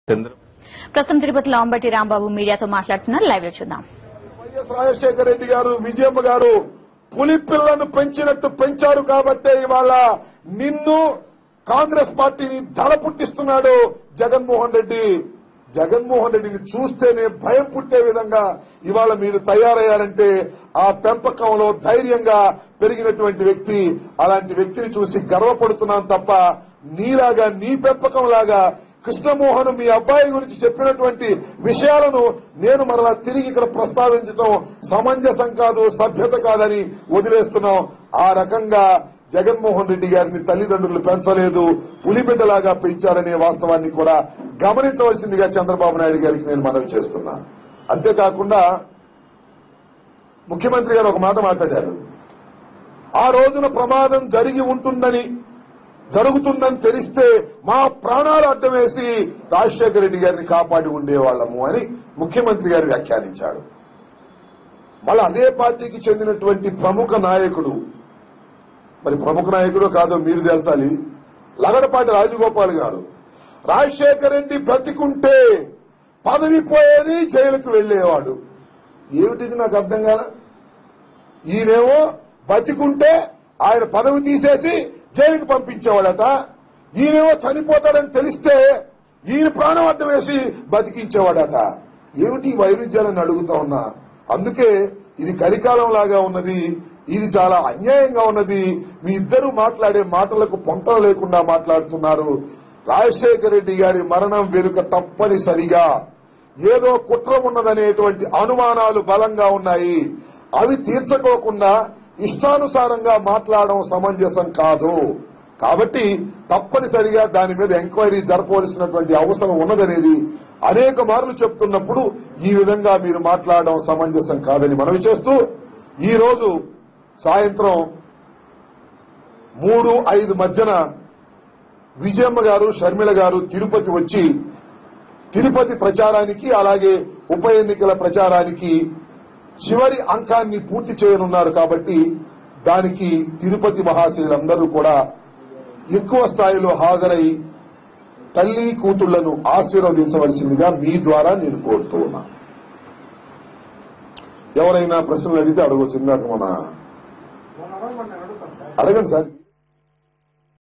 చంద్ర ప్రస్తుతం తిరుపతిలో అంబటి రాంబాబు మీడియాతో మాట్లాడుతున్నారు లైవ్ లో చూద్దాం వైఎస్ రాజశేఖర రెడ్డి గారు విజయమ్మ గారు పులి పిల్లను పెంచినట్టు పెంచారు కాబట్టే ఇవాళ నిన్ను కాంగ్రెస్ పార్టీని దడ పుట్టిస్తున్నాడు జగన్మోహన్ రెడ్డి జగన్మోహన్ రెడ్డిని చూస్తేనే భయం పుట్టే విధంగా ఇవాళ మీరు తయారయ్యారంటే ఆ పెంపకంలో ధైర్యంగా పెరిగినటువంటి వ్యక్తి అలాంటి వ్యక్తిని చూసి గర్వపడుతున్నాను తప్ప నీలాగా నీ పెంపకం లాగా కృష్ణమోహన్ మీ అబ్బాయి గురించి చెప్పినటువంటి విషయాలను నేను మరలా తిరిగి ఇక్కడ ప్రస్తావించడం సమంజసం కాదు సభ్యత కాదని వదిలేస్తున్నాం ఆ రకంగా జగన్మోహన్ రెడ్డి గారిని తల్లిదండ్రులు పెంచలేదు పులిబిడ్డలాగా పెంచారనే వాస్తవాన్ని కూడా గమనించవలసిందిగా చంద్రబాబు నాయుడు గారికి నేను మనవి చేస్తున్నా అంతేకాకుండా ముఖ్యమంత్రి గారు ఒక మాట మాట్లాడారు ఆ రోజున ప్రమాదం జరిగి ఉంటుందని జరుగుతుందని తెలిస్తే మా ప్రాణాలు అడ్డం వేసి రాజశేఖర రెడ్డి గారిని కాపాడి ఉండేవాళ్లము అని ముఖ్యమంత్రి గారు వ్యాఖ్యానించాడు మళ్ళీ అదే పార్టీకి చెందినటువంటి ప్రముఖ నాయకుడు మరి ప్రముఖ నాయకుడు కాదో మీరు తెలుసాలి లగడపాటి రాజగోపాల్ గారు రాజశేఖర రెడ్డి బ్రతికుంటే పదవి పోయేది జైలుకు వెళ్లేవాడు ఏమిటిది నాకు అర్థం కాదా ఈయనేమో బతికుంటే ఆయన పదవి తీసేసి జైలుకి పంపించేవాడట ఈయనేమో చనిపోతాడని తెలిస్తే ఈయన ప్రాణం అడ్డం వేసి బతికించేవాడట ఏమిటి ఈ వైరుధ్యాలను అడుగుతా ఉన్నా అందుకే ఇది కలికాలం లాగా ఉన్నది ఇది చాలా అన్యాయంగా ఉన్నది మీ ఇద్దరు మాట్లాడే మాటలకు పొంతలు లేకుండా మాట్లాడుతున్నారు రాజశేఖర రెడ్డి గారి మరణం వెనుక తప్పనిసరిగా ఏదో కుట్ర ఉన్నదనేటువంటి అనుమానాలు బలంగా ఉన్నాయి అవి తీర్చుకోకుండా ఇష్టానుసారంగా మాట్లాడడం సమంజసం కాదు కాబట్టి తప్పనిసరిగా దాని మీద ఎంక్వైరీ జరపవలసినటువంటి అవసరం ఉన్నదనేది అనేక మార్లు చెప్తున్నప్పుడు ఈ విధంగా మీరు మాట్లాడడం సమంజసం కాదని మనవి చేస్తూ ఈ రోజు సాయంత్రం మూడు ఐదు మధ్యన విజయమ్మ గారు షర్మిల గారు తిరుపతి వచ్చి తిరుపతి ప్రచారానికి అలాగే ఉప ఎన్నికల ప్రచారానికి చివరి అంకాన్ని పూర్తి చేయనున్నారు కాబట్టి దానికి తిరుపతి మహాశయులందరూ కూడా ఎక్కువ స్థాయిలో హాజరై తల్లి కూతుళ్లను ఆశీర్వదించవలసిందిగా మీ ద్వారా నేను కోరుతూ ఉన్నా ఎవరైనా ప్రశ్నలు అడిగితే అడగవచ్చు ఇందాక మన అడగండి సార్